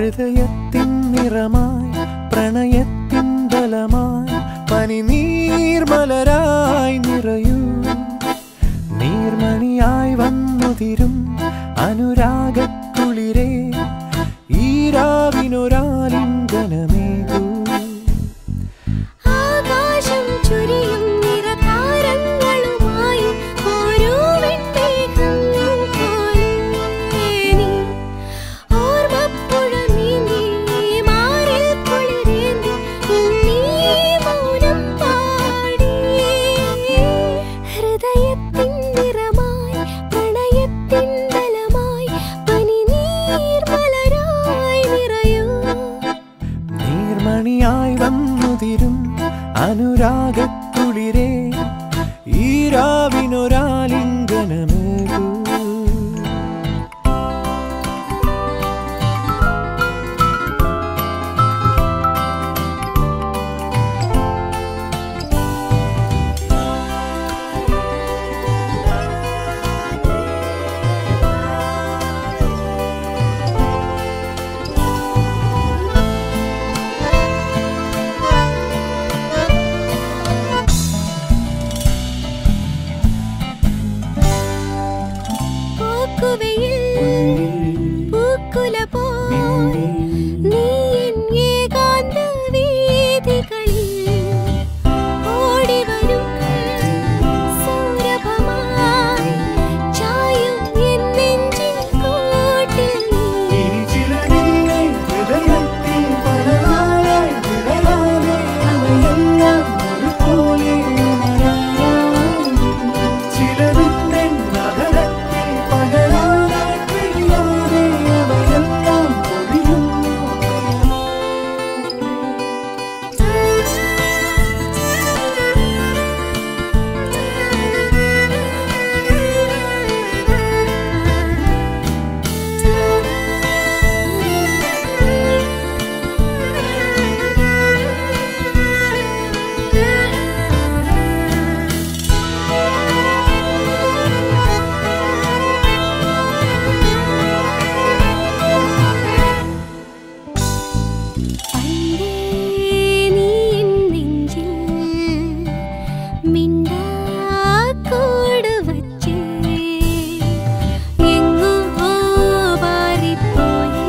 ഹൃദയത്തിൻ നിറമായി പ്രണയത്തിൻ ബലമായി പനി നീർമലരായി നിറയൂ നീർമണിയായി വന്നുതിരും അനുരാഗക്കുളിരേ ഈരാവിനൊരാലിംഗനമേകൂ ആകാശം ചുരിയും നിറതാരങ്ങളുമായി ഓരോ വെൺമേഘം പോലെ നീ ഓർമ്മപ്പുഴ നീന്തി മാറിൽ കുളിരേന്തി നീ മൗനം പാടി ഹൃദയത്തിൻ നിറമായി പ്രണയത്തിൻ ബലമായി പനി നീർമലരായി നിറയൂ നീർമണിയായി വന്നുതിരും അനുരാഗക്കുളിരേ ഈരാവിനൊരാലിംഗനമേകൂ പോക്കുവെയിൽ പൂക്കുല പോൽ നീ എൻ ഏകാന്ത വീഥികളിൽ ഓടിവരും സൗരഭമായി ചായും എൻ നെഞ്ചിൻ കൂട്ടിൽ നീ ഇനി ചിലതില്ലേ ഹൃദയത്തിൽ പലതായി വിടരാതെ അവയെല്ലാം ഒരുപോലെ ഉണരാനായി. ചിലതിന്റെ നഗരത്തിൽ പകരാനായി പിരിയാതെ അവയെല്ലാം പൊഴിയുന്നു പണ്ടേ നീ എൻ നെഞ്ചിൽ മിണ്ടാക്കൂട് വച്ച് എങ്ങോ പാറിപ്പോയി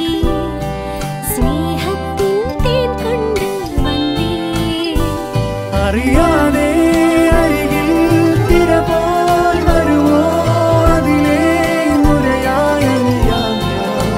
സ്നേഹത്തിൻ തേൻ കൊണ്ട് വന്നേ അറിയാതെ അരികിൽ തിര പോൽ വരുമോ അതിലേ മുരയായി അലിയാം ഞാൻ.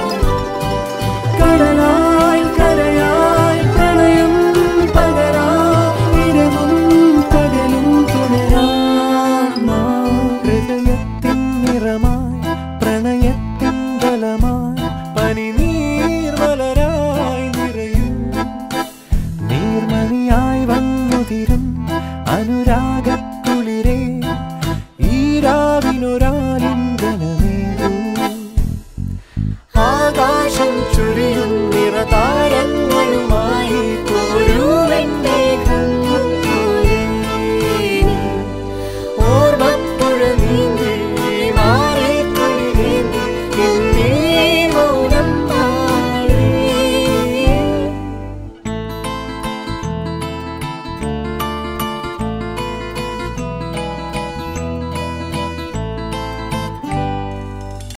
കടലായി കരയായി പ്രണയം പകരാം ഇരവും പകലും തുടരാം ഹൃദയത്തിൻ നിറമായി പ്രണയത്തിൻ ബലമായി പനി നീർമലരായി നിറയൂ നീർമണിയായി വന്നുതിരും അനുരാ